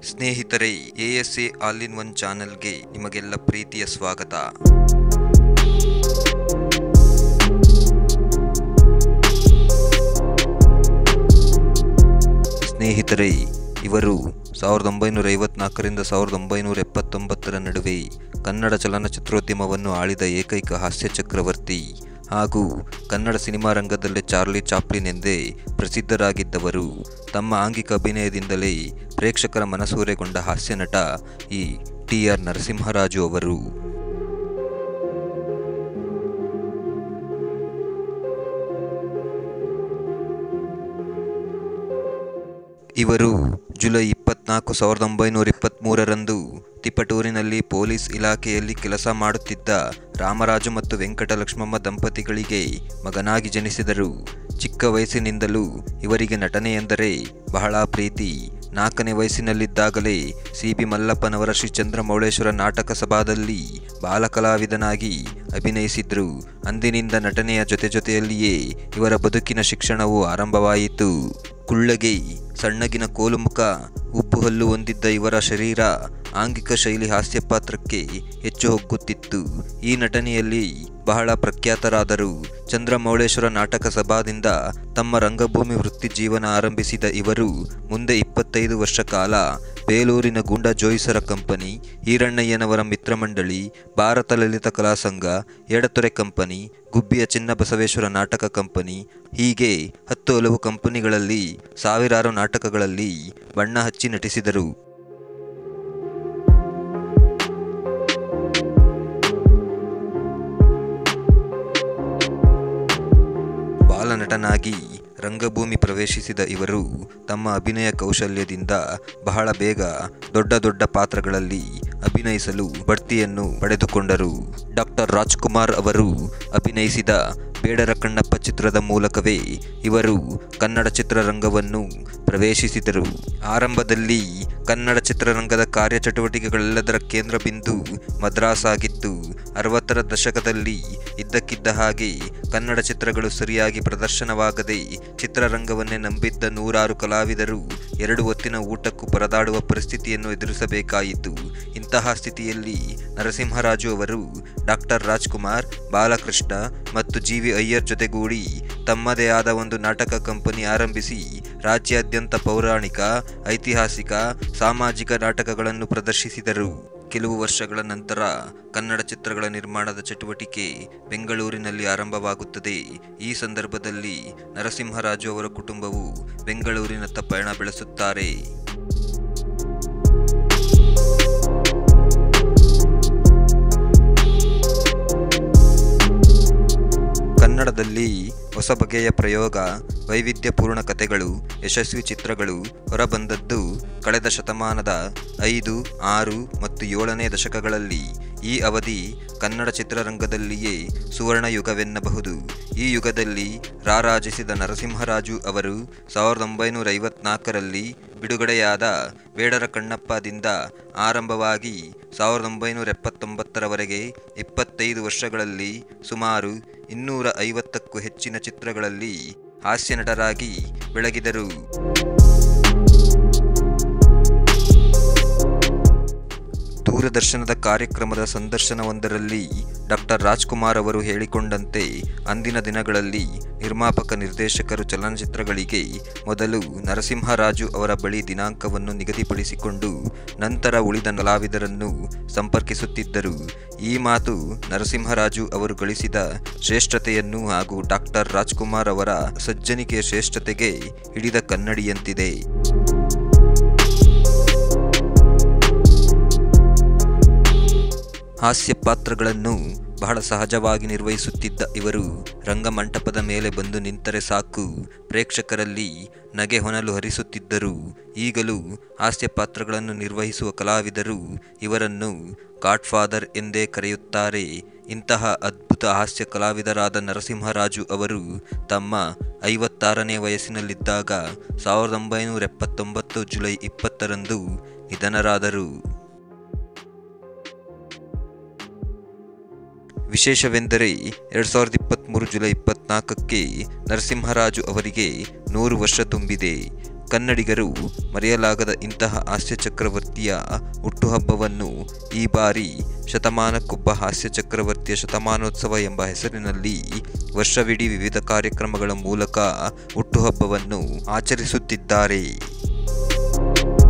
ಸ್ನೇಹಿತರೆ A S A all in one ಚಾನೆಲ್ಗೆ ನಿಮಗೆಲ್ಲ ಪ್ರೀತಿಯ ಸ್ವಾಗತ ಸ್ನೇಹಿತರೆ ಇವರು ಸಾವಿರದ ಒಂಬೈನೂರ ಐವತ್ನಾಲ್ಕರಿಂದ ಸಾವಿರದ ಒಂಬೈನೂರ ಎಪ್ಪತ್ತೊಂಬತ್ತರ ನಡುವೆ ಕನ್ನಡ ಚಲನಚಿತ್ರೋದ್ಯಮವನ್ನು ಆಳಿದ ಏಕೈಕ ಹಾಸ್ಯ ಚಕ್ರವರ್ತಿ ಹಾಗೂ ಕನ್ನಡ ಸಿನಿಮಾ ರಂಗದಲ್ಲೇ ಚಾರ್ಲಿ ಚಾಪ್ಲಿನ್ ಎಂದೇ ಪ್ರಸಿದ್ಧರಾಗಿದ್ದವರು ತಮ್ಮ ಆಂಗಿಕ ಅಭಿನಯದಿಂದಲೇ ಪ್ರೇಕ್ಷಕರ ಮನಸೂರೆಗೊಂಡ ಹಾಸ್ಯ ನಟ ಈ ಟಿ ಆರ್ ನರಸಿಂಹರಾಜು ಅವರು ಇವರು ಜುಲೈ ಇಪ್ಪತ್ನಾಲ್ಕು ಸಾವಿರದ ಒಂಬೈನೂರ ಇಪ್ಪತ್ತ್ಮೂರರಂದು ತಿಪಟೂರಿನಲ್ಲಿ ಪೊಲೀಸ್ ಇಲಾಖೆಯಲ್ಲಿ ಕೆಲಸ ಮಾಡುತ್ತಿದ್ದ ರಾಮರಾಜು ಮತ್ತು ವೆಂಕಟಲಕ್ಷ್ಮಮ್ಮ ದಂಪತಿಗಳಿಗೆ ಮಗನಾಗಿ ಜನಿಸಿದರು ಚಿಕ್ಕ ವಯಸ್ಸಿನಿಂದಲೂ ಇವರಿಗೆ ನಟನೆ ಎಂದರೆ ಬಹಳ ಪ್ರೀತಿ ನಾಲ್ಕನೇ ವಯಸ್ಸಿನಲ್ಲಿದ್ದಾಗಲೇ ಸಿ ಬಿ ಮಲ್ಲಪ್ಪನವರ ಶ್ರೀ ಚಂದ್ರಮೌಳೇಶ್ವರ ನಾಟಕ ಸಭಾದಲ್ಲಿ ಬಾಲಕಲಾವಿದನಾಗಿ ಅಭಿನಯಿಸಿದ್ರು ಅಂದಿನಿಂದ ನಟನೆಯ ಜೊತೆ ಜೊತೆಯಲ್ಲಿಯೇ ಇವರ ಬದುಕಿನ ಶಿಕ್ಷಣವು ಆರಂಭವಾಯಿತು ಕುಳ್ಳಗೆ ಸಣ್ಣಗಿನ ಕೋಲುಮುಖ ಉಬ್ಬು ಹಲ್ಲು ಹೊಂದಿದ್ದ ಇವರ ಶರೀರ ಆಂಗಿಕ ಶೈಲಿ ಹಾಸ್ಯ ಪಾತ್ರಕ್ಕೆ ಹೆಚ್ಚು ಹೊಗ್ಗುತ್ತಿತ್ತು ಈ ನಟನೆಯಲ್ಲಿ ಬಹಳ ಪ್ರಖ್ಯಾತರಾದರು ಚಂದ್ರಮೌಳೇಶ್ವರ ನಾಟಕ ಸಭಾದಿಂದ ತಮ್ಮ ರಂಗಭೂಮಿ ವೃತ್ತಿ ಜೀವನ ಆರಂಭಿಸಿದ ಇವರು ಮುಂದೆ ಇಪ್ಪತ್ತೈದು ವರ್ಷ ಕಾಲ ಬೇಲೂರಿನ ಗುಂಡ ಜೋಯಿಸರ ಕಂಪನಿ ಈರಣ್ಣಯ್ಯನವರ ಮಿತ್ರಮಂಡಳಿ ಭಾರತ ಲಲಿತ ಕಲಾ ಸಂಘ ಎಡತೊರೆ ಕಂಪನಿ ಗುಬ್ಬಿಯ ಚಿನ್ನಬಸವೇಶ್ವರ ನಾಟಕ ಕಂಪನಿ ಹೀಗೆ ಹತ್ತು ಹಲವು ಕಂಪನಿಗಳಲ್ಲಿ ಸಾವಿರಾರು ನಾಟಕಗಳಲ್ಲಿ ಬಣ್ಣ ಹಚ್ಚಿ ನಟಿಸಿದರು ಬಾಲನಟನಾಗಿ ರಂಗಭೂಮಿ ಪ್ರವೇಶಿಸಿದ ಇವರು ತಮ್ಮ ಅಭಿನಯ ಕೌಶಲ್ಯದಿಂದ ಬಹಳ ಬೇಗ ದೊಡ್ಡ ದೊಡ್ಡ ಪಾತ್ರಗಳಲ್ಲಿ ಅಭಿನಯಿಸಲು ಬಡ್ತಿಯನ್ನು ಪಡೆದುಕೊಂಡರು ಡಾಕ್ಟರ್ ರಾಜ್ಕುಮಾರ್ ಅವರು ಅಭಿನಯಿಸಿದ ಬೇಡರ ಕಣ್ಣಪ್ಪ ಚಿತ್ರದ ಮೂಲಕವೇ ಇವರು ಕನ್ನಡ ಚಿತ್ರರಂಗವನ್ನು ಪ್ರವೇಶಿಸಿದರು ಆರಂಭದಲ್ಲಿ ಕನ್ನಡ ಚಿತ್ರರಂಗದ ಕಾರ್ಯಚಟುವಟಿಕೆಗಳೆಲ್ಲದರ ಕೇಂದ್ರ ಬಿಂದು ಮದ್ರಾಸ್ ಆಗಿತ್ತು ಅರವತ್ತರ ದಶಕದಲ್ಲಿ ಇದ್ದಕ್ಕಿದ್ದ ಹಾಗೆ ಕನ್ನಡ ಚಿತ್ರಗಳು ಸರಿಯಾಗಿ ಪ್ರದರ್ಶನವಾಗದೆ ಚಿತ್ರರಂಗವನ್ನೇ ನಂಬಿದ್ದ ನೂರಾರು ಕಲಾವಿದರು ಎರಡು ಹೊತ್ತಿನ ಊಟಕ್ಕೂ ಪರದಾಡುವ ಪರಿಸ್ಥಿತಿಯನ್ನು ಎದುರಿಸಬೇಕಾಯಿತು ಇಂತಹ ಸ್ಥಿತಿಯಲ್ಲಿ ನರಸಿಂಹರಾಜು ಅವರು ಡಾಕ್ಟರ್ ರಾಜ್ಕುಮಾರ್ ಬಾಲಕೃಷ್ಣ ಮತ್ತು ಜಿ ವಿ ಅಯ್ಯರ್ ಜೊತೆಗೂಡಿ ತಮ್ಮದೇ ಆದ ಒಂದು ನಾಟಕ ಕಂಪನಿ ಆರಂಭಿಸಿ ರಾಜ್ಯಾದ್ಯಂತ ಪೌರಾಣಿಕ ಐತಿಹಾಸಿಕ ಸಾಮಾಜಿಕ ನಾಟಕಗಳನ್ನು ಪ್ರದರ್ಶಿಸಿದರು ಕೆಲವು ವರ್ಷಗಳ ನಂತರ ಕನ್ನಡ ಚಿತ್ರಗಳ ನಿರ್ಮಾಣದ ಚಟುವಟಿಕೆ ಬೆಂಗಳೂರಿನಲ್ಲಿ ಆರಂಭವಾಗುತ್ತದೆ ಈ ಸಂದರ್ಭದಲ್ಲಿ ನರಸಿಂಹರಾಜು ಅವರ ಕುಟುಂಬವು ಬೆಂಗಳೂರಿನತ್ತ ಪಯಣ ಬೆಳೆಸುತ್ತಾರೆ ಕನ್ನಡದಲ್ಲಿ ಹೊಸ ಬಗೆಯ ಪ್ರಯೋಗ ವೈವಿಧ್ಯಪೂರ್ಣ ಕಥೆಗಳು ಯಶಸ್ವಿ ಚಿತ್ರಗಳು ಹೊರಬಂದದ್ದು ಕಳೆದ ಶತಮಾನದ ಐದು ಆರು ಮತ್ತು ಏಳನೇ ದಶಕಗಳಲ್ಲಿ ಈ ಅವಧಿ ಕನ್ನಡ ಚಿತ್ರರಂಗದಲ್ಲಿಯೇ ಸುವರ್ಣ ಯುಗವೆನ್ನಬಹುದು ಈ ಯುಗದಲ್ಲಿ ರಾರಾಜಿಸಿದ ನರಸಿಂಹರಾಜು ಅವರು ಸಾವಿರದ ಒಂಬೈನೂರ ಐವತ್ನಾಲ್ಕರಲ್ಲಿ ಬಿಡುಗಡೆಯಾದ ಬೇಡರ ಕಣ್ಣಪ್ಪದಿಂದ ಆರಂಭವಾಗಿ ಸಾವಿರದ ಒಂಬೈನೂರ ಎಪ್ಪತ್ತೊಂಬತ್ತರವರೆಗೆ ಇಪ್ಪತ್ತೈದು ವರ್ಷಗಳಲ್ಲಿ ಸುಮಾರು ಇನ್ನೂರ ಐವತ್ತಕ್ಕೂ ಹೆಚ್ಚಿನ ಚಿತ್ರಗಳಲ್ಲಿ ಹಾಸ್ಯ ನಟರಾಗಿ ಬೆಳಗಿದರು ದೂರದರ್ಶನದ ಕಾರ್ಯಕ್ರಮದ ಸಂದರ್ಶನವೊಂದರಲ್ಲಿ ಡಾಕ್ಟರ್ ರಾಜ್ಕುಮಾರ್ ಅವರು ಹೇಳಿಕೊಂಡಂತೆ ಅಂದಿನ ದಿನಗಳಲ್ಲಿ ನಿರ್ಮಾಪಕ ನಿರ್ದೇಶಕರು ಚಲನಚಿತ್ರಗಳಿಗೆ ಮೊದಲು ನರಸಿಂಹರಾಜು ಅವರ ಬಳಿ ದಿನಾಂಕವನ್ನು ನಿಗದಿಪಡಿಸಿಕೊಂಡು ನಂತರ ಉಳಿದ ಕಲಾವಿದರನ್ನು ಸಂಪರ್ಕಿಸುತ್ತಿದ್ದರು ಈ ಮಾತು ನರಸಿಂಹರಾಜು ಅವರು ಗಳಿಸಿದ ಶ್ರೇಷ್ಠತೆಯನ್ನು ಹಾಗೂ ಡಾಕ್ಟರ್ ರಾಜ್ಕುಮಾರ್ ಅವರ ಸಜ್ಜನಿಕೆಯ ಶ್ರೇಷ್ಠತೆಗೆ ಹಿಡಿದ ಕನ್ನಡಿಯಂತಿದೆ ಹಾಸ್ಯ ಪಾತ್ರಗಳನ್ನು ಬಹಳ ಸಹಜವಾಗಿ ನಿರ್ವಹಿಸುತ್ತಿದ್ದ ಇವರು ರಂಗಮಂಟಪದ ಮೇಲೆ ಬಂದು ನಿಂತರೆ ಸಾಕು ಪ್ರೇಕ್ಷಕರಲ್ಲಿ ನಗೆ ಹೊನಲು ಹರಿಸುತ್ತಿದ್ದರು ಈಗಲೂ ಹಾಸ್ಯ ಪಾತ್ರಗಳನ್ನು ನಿರ್ವಹಿಸುವ ಕಲಾವಿದರು ಇವರನ್ನು ಗಾಡ್ ಫಾದರ್ ಎಂದೇ ಕರೆಯುತ್ತಾರೆ ಇಂತಹ ಅದ್ಭುತ ಹಾಸ್ಯ ಕಲಾವಿದರಾದ ನರಸಿಂಹರಾಜು ಅವರು ತಮ್ಮ ಐವತ್ತಾರನೇ ವಯಸ್ಸಿನಲ್ಲಿದ್ದಾಗ ಸಾವಿರದ ಒಂಬೈನೂರ ಎಪ್ಪತ್ತೊಂಬತ್ತು ಜುಲೈ ಇಪ್ಪತ್ತರಂದು ನಿಧನರಾದರು ವಿಶೇಷವೆಂದರೆ ಎರಡು ಸಾವಿರದ ಇಪ್ಪತ್ತ್ಮೂರು ಜುಲೈ ಇಪ್ಪತ್ನಾಲ್ಕಕ್ಕೆ ನರಸಿಂಹರಾಜು ಅವರಿಗೆ ನೂರು ವರ್ಷ ತುಂಬಿದೆ ಕನ್ನಡಿಗರು ಮರೆಯಲಾಗದ ಇಂತಹ ಹಾಸ್ಯ ಚಕ್ರವರ್ತಿಯ ಹುಟ್ಟುಹಬ್ಬವನ್ನು ಈ ಬಾರಿ ಶತಮಾನಕ್ಕೊಬ್ಬ ಹಾಸ್ಯ ಚಕ್ರವರ್ತಿಯ ಶತಮಾನೋತ್ಸವ ಎಂಬ ಹೆಸರಿನಲ್ಲಿ ವರ್ಷವಿಡೀ ವಿವಿಧ ಕಾರ್ಯಕ್ರಮಗಳ ಮೂಲಕ ಹುಟ್ಟುಹಬ್ಬವನ್ನು ಆಚರಿಸುತ್ತಿದ್ದಾರೆ